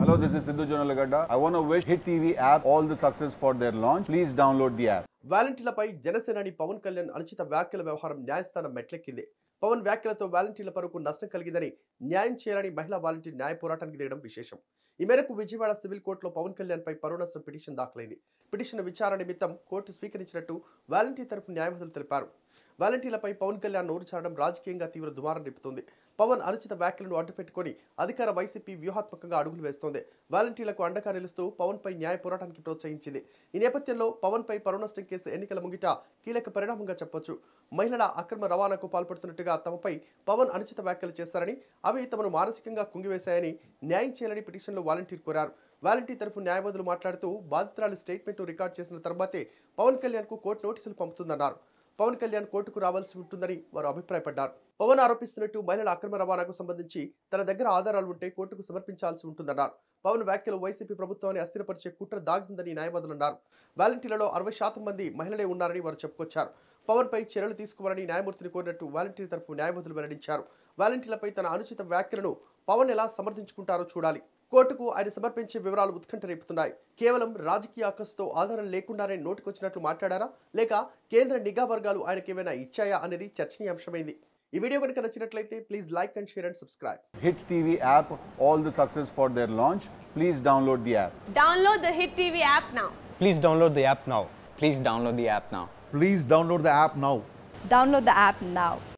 Hello, this is Sidhu Jonalagada. I want to wish Hit TV app all the success for their launch. Please download the app. వాలంటీర్లపై జనసేనాని పవన్ కళ్యాణ్ అనుచిత వ్యాఖ్యల వ్యవహారం న్యాయస్థానం మెట్లెక్కింది పవన్ వ్యాఖ్యలతో వాలంటీర్ల పరుకు నష్టం కలిగిందని న్యాయం చేయాలని మహిళా వాలంటీర్ న్యాయ పోరాటానికి దిగడం విశేషం ఈ మేరకు విజయవాడ సివిల్ కోర్టులో పవన్ కళ్యాణ్ పై పరువు నష్టం పిటిషన్ దాఖలైంది పిటిషన్ విచారణ నిమిత్తం కోర్టు స్వీకరించినట్టు వాలంటీర్ తరపు న్యాయవాదులు తెలిపారు వాలంటీర్లపై పవన్ కళ్యాణ్ నోరు చారడం రాజకీయంగా తీవ్ర దుమారం రేపుతోంది పవన్ అనుచిత వ్యాఖ్యలను అడ్డుపెట్టుకొని అధికార వైసీపీ వ్యూహాత్మకంగా అడుగులు వేస్తోంది వాలంటీర్లకు అండగా నిలుస్తూ పవన్ పై న్యాయ పోరాటానికి ప్రోత్సహించింది ఈ నేపథ్యంలో పవన్ పై పరువు నష్టం కేసు ఎన్నికల ముంగిట కీలక పరిణామంగా చెప్పొచ్చు మహిళల అక్రమ రవాణాకు పాల్పడుతున్నట్టుగా తమపై పవన్ అనుచిత వ్యాఖ్యలు చేశారని అవి తమను మానసికంగా కుంగివేశాయని న్యాయం చేయాలని పిటిషన్లో వాలంటీర్ కోరారు వాలంటీర్ తరపు న్యాయవాదులు మాట్లాడుతూ బాధితురాలి స్టేట్మెంట్ రికార్డ్ చేసిన తర్వాతే పవన్ కళ్యాణ్ కు కోర్టు నోటీసులు పంపుతుందన్నారు పవన్ కళ్యాణ్ కోర్టుకు రావాల్సి ఉంటుందని వారు అభిప్రాయపడ్డారు పవన్ ఆరోపిస్తున్నట్టు మహిళల అక్రమ రవాణాకు సంబంధించి తన దగ్గర ఆధారాలు ఉంటే కోర్టుకు సమర్పించాల్సి ఉంటుందన్నారు పవన్ వ్యాఖ్యలు వైసీపీ ప్రభుత్వాన్ని అస్థిరపరిచే కుట్ర దాగుందని న్యాయవాదులు అన్నారు వాలంటీర్లలో అరవై శాతం మంది మహిళలే ఉన్నారని వారు చెప్పుకొచ్చారు పవన్ పై చర్యలు తీసుకోవాలని న్యాయమూర్తిని కోరినట్టు వాలంటీర్ తరపు న్యాయవాదులు వెల్లడించారు వాలంటీర్లపై తన అనుచిత వ్యాఖ్యలను పవన్ ఎలా సమర్థించుకుంటారో చూడాలి కోర్టుకు ఆయన సమర్పించే వివరాలు ఉత్కంఠ రేపుతున్నాయి కేవలం రాజకీయ అక్కసుతో ఆధారం లేకుండానే నోటికొచ్చినట్లు మాట్లాడారా లేక కేంద్ర నిఘా వర్గాలు ఆయనకి ఏమైనా ఇచ్చాయా అనేది చర్చనీయాంశమైంది ఈ వీడియో కనుక నచ్చినట్లయితే please like and share and subscribe Hit TV app all the success for their launch. Please download the app. Download the Hit TV app now. Please download the app now. Please download the app now. Please download the app now. Download the app now.